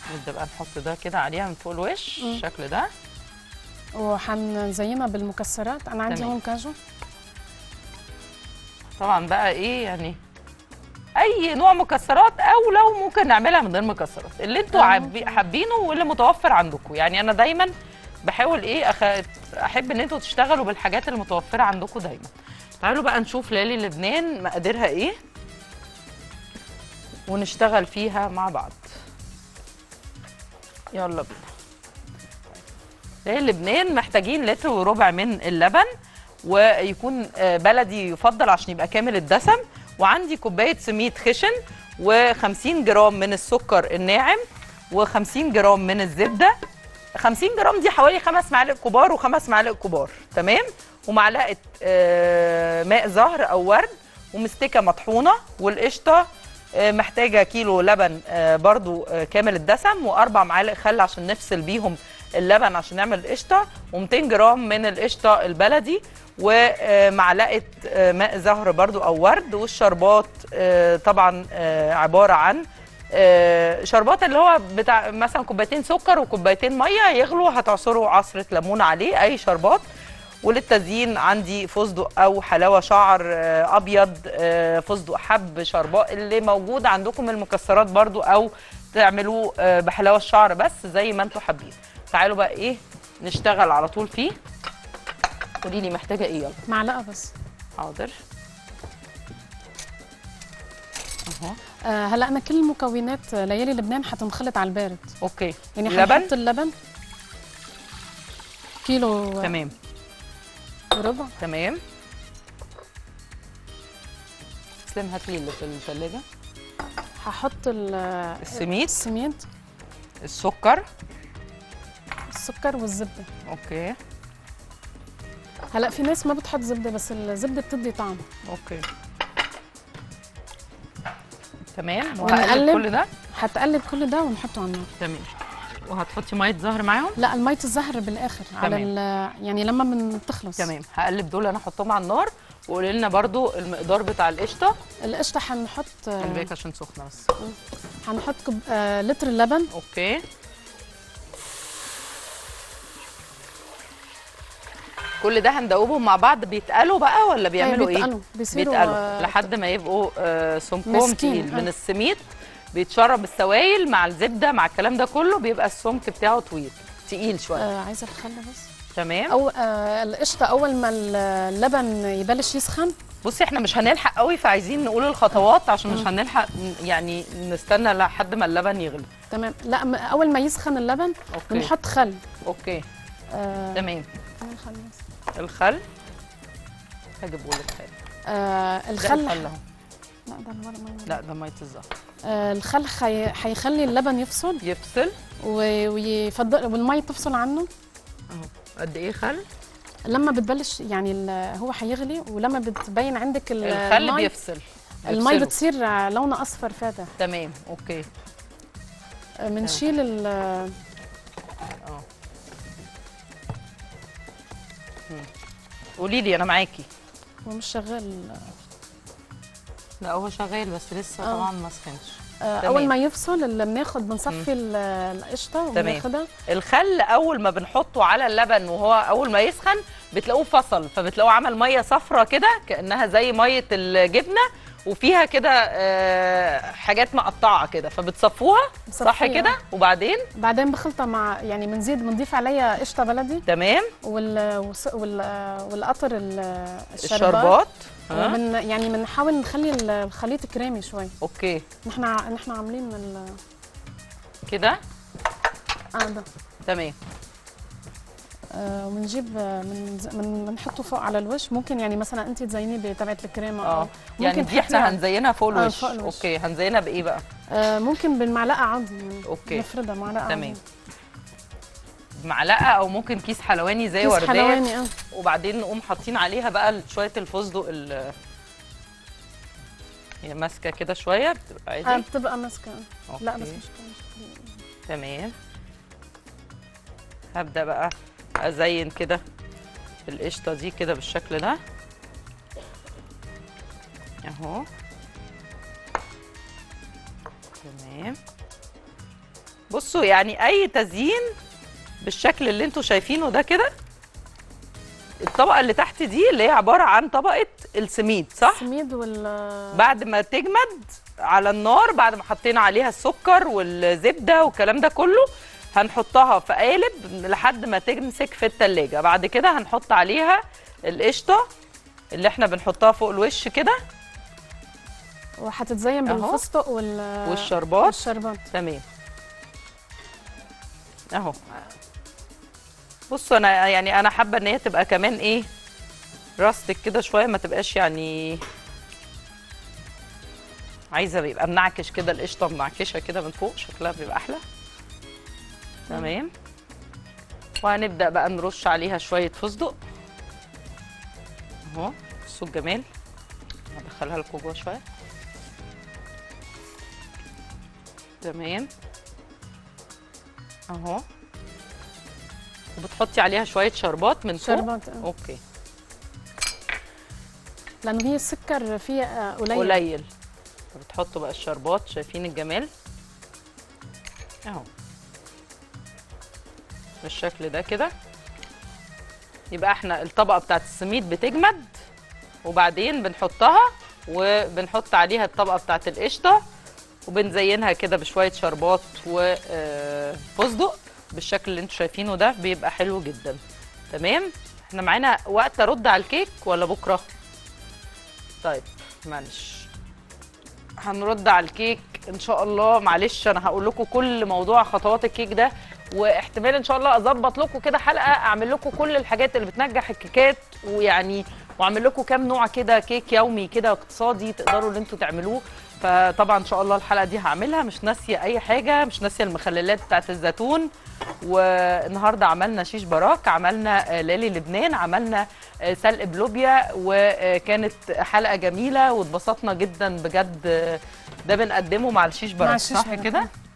نبدا بقى نحط ده كده عليها من فوق الوش مم. الشكل ده وحنزينها بالمكسرات انا عندي تمام. هون كاجو طبعا بقى ايه يعني اي نوع مكسرات او لو ممكن نعملها من غير مكسرات اللي انتوا آه، عابي- ممكن. حابينه واللي متوفر عندكم يعني انا دايما بحاول ايه أخ... احب ان انتوا تشتغلوا بالحاجات المتوفره عندكم دايما تعالوا بقى نشوف ليالي لبنان مقاديرها ايه ونشتغل فيها مع بعض يلا بينا ليالي لبنان محتاجين لتر وربع من اللبن ويكون آه، بلدي يفضل عشان يبقى كامل الدسم وعندي كوبايه سميد خشن و50 جرام من السكر الناعم و50 جرام من الزبده 50 جرام دي حوالي خمس معالق كبار وخمس معالق كبار تمام ومعلقه آه، ماء زهر او ورد ومستكه مطحونه والقشطه آه، محتاجه كيلو لبن آه، برضو آه، كامل الدسم واربع معالق خل عشان نفصل بيهم اللبن عشان نعمل القشطه و200 جرام من القشطه البلدي ومعلقه آه، ماء زهر برضو او ورد والشربات آه، طبعا آه، عباره عن آه، شربات اللي هو بتاع مثلا كوبايتين سكر وكوبايتين ميه يغلوا هتعصروا عصره ليمون عليه اي شربات وللتزيين عندي فستق او حلاوه شعر آه، ابيض آه، فستق حب شربات اللي موجود عندكم من المكسرات برضو او تعملوه آه، بحلاوه الشعر بس زي ما انتم حابين تعالوا بقى ايه نشتغل على طول فيه قولي لي محتاجه ايه يلا معلقه بس حاضر اهو آه هلا انا كل المكونات آه، ليالي لبنان حتنخلط على البارد اوكي يعني لبن حنحط اللبن كيلو آه، تمام وربع تمام سلم هات لي اللي في الثلاجه هحط ال- آه، السميد السميد السكر السكر والزبده اوكي هلا في ناس ما بتحط زبده بس الزبده بتدي طعم اوكي تمام ونقلب. وهقلب كل ده هتقلب كل ده ونحطه على النار تمام وهتحطي ميه زهر معاهم لا المية الزهر بالاخر على تمام. ال- يعني لما من بتخلص تمام هقلب دول انا احطهم على النار وقولي لنا برضو المقدار بتاع القشطه القشطه هنحط آه، خلي بالك عشان سخنه بس هنحط كوب... آه لتر اللبن اوكي كل ده هندوبهم مع بعض بيتقلوا بقى ولا بيعملوا ايه بيتقلوا بيصيروا بيتقلوا آه، لحد ما يبقوا آه، سمكهم ماسكين، تقيل آه. من السميد بيتشرب السوائل مع الزبده مع الكلام ده كله بيبقى السمك بتاعه طويل تقيل شويه آه عايزه الخل بس تمام او آه القشطه اول ما اللبن يبلش يسخن بصي احنا مش هنلحق قوي فعايزين نقول الخطوات عشان مش هنلحق ن- يعني نستنى لحد ما اللبن يغلي تمام لا م- اول ما يسخن اللبن اوكي بنحط خل اوكي آه تمام كمان خل بس. الخل هجيبه لك تاني آه ده الخل الخل اهو لا ده المرة ما لا ده ميه الزهر آه الخل حي... حيخلي اللبن يفصل يفصل و... ويفضل والميه تفصل عنه اهو قد ايه خل لما بتبلش يعني ال... هو حيغلي ولما بتبين عندك ال- الخل المي- بيفصل المي بيفصله. بتصير آه، لونها اصفر فاتح تمام اوكي آه، بنشيل ال... اه قولي لي انا معاكي هو مش شغال لا هو شغال بس لسه آه. طبعا ما سخنش آه، تمام. اول ما يفصل اللي بناخد بنصفي ال- القشطه وبناخدها الخل اول ما بنحطه على اللبن وهو اول ما يسخن بتلاقوه فصل فبتلاقوه عمل ميه صفرة كده كانها زي ميه الجبنه وفيها كده آه، حاجات مقطعه كده فبتصفوها صح بصفيها. كده وبعدين بعدين بخلطها مع يعني بنزيد بنضيف عليها قشطه بلدي تمام وال وس- وال والقطر ال- الشربات الشربات ها؟ وبن يعني بنحاول نخلي ال- الخليط كريمي شوي اوكي نحن ع- نحن عاملين ال كده اه ده تمام آه، وبنجيب آه، من من بنحطه فوق على الوش ممكن يعني مثلا انت تزينيه بتبعه الكريمه اه أو يعني دي احنا تحطيها- هنزينها فوق آه، الوش فوق الوش. اوكي هنزينها بايه بقى آه، ممكن بالمعلقه عادي يعني أوكي. نفردها معلقه تمام. عادي. معلقه او ممكن كيس حلواني زي كيس ورديه حلواني اه وبعدين نقوم حاطين عليها بقى شويه الفستق ال هي ماسكه كده شويه بتبقى آه، عادي بتبقى ماسكه لا بس أوكي. مش مش- تمام هبدا بقى ازين كده القشطه دي كده بالشكل ده اهو تمام بصوا يعني اي تزيين بالشكل اللي انتوا شايفينه ده كده الطبقه اللي تحت دي اللي هي عباره عن طبقه السميد صح السميد وال بعد ما تجمد على النار بعد ما حطينا عليها السكر والزبده والكلام ده كله هنحطها في قالب لحد ما تمسك في التلاجة بعد كده هنحط عليها القشطه اللي احنا بنحطها فوق الوش كده وهتتزين أهو. بالفستق وال والشربات والشربات تمام اهو بصوا انا يعني انا حابه ان هي تبقى كمان ايه راستك كده شويه ما تبقاش يعني عايزه بيبقى منعكش كده القشطه منعكشه كده من فوق شكلها بيبقى احلى تمام وهنبدا بقى نرش عليها شويه فستق اهو بصوا الجمال هدخلها لكم جوه شويه تمام اهو وبتحطي عليها شويه شربات من فوق شربات آه. اوكي لانه هي السكر فيها قليل قليل بتحطوا بقى الشربات شايفين الجمال اهو بالشكل ده كده يبقى احنا الطبقه بتاعت السميد بتجمد وبعدين بنحطها وبنحط عليها الطبقه بتاعت القشطه وبنزينها كده بشويه شربات وفستق بالشكل اللي انتوا شايفينه ده بيبقى حلو جدا تمام احنا معانا وقت ارد على الكيك ولا بكره طيب معلش هنرد على الكيك ان شاء الله معلش انا هقول لكم كل موضوع خطوات الكيك ده واحتمال ان شاء الله اظبط لكم كده حلقه اعمل لكم كل الحاجات اللي بتنجح الكيكات ويعني واعمل لكم كام نوع كده كيك يومي كده اقتصادي تقدروا ان انتوا تعملوه فطبعا ان شاء الله الحلقه دي هعملها مش ناسيه اي حاجه مش ناسيه المخللات بتاعت الزيتون والنهارده عملنا شيش براك عملنا آه، لالي لبنان عملنا آه، سلق بلوبيا وكانت حلقه جميله واتبسطنا جدا بجد آه، ده بنقدمه مع الشيش براك الشيش صح براك. كده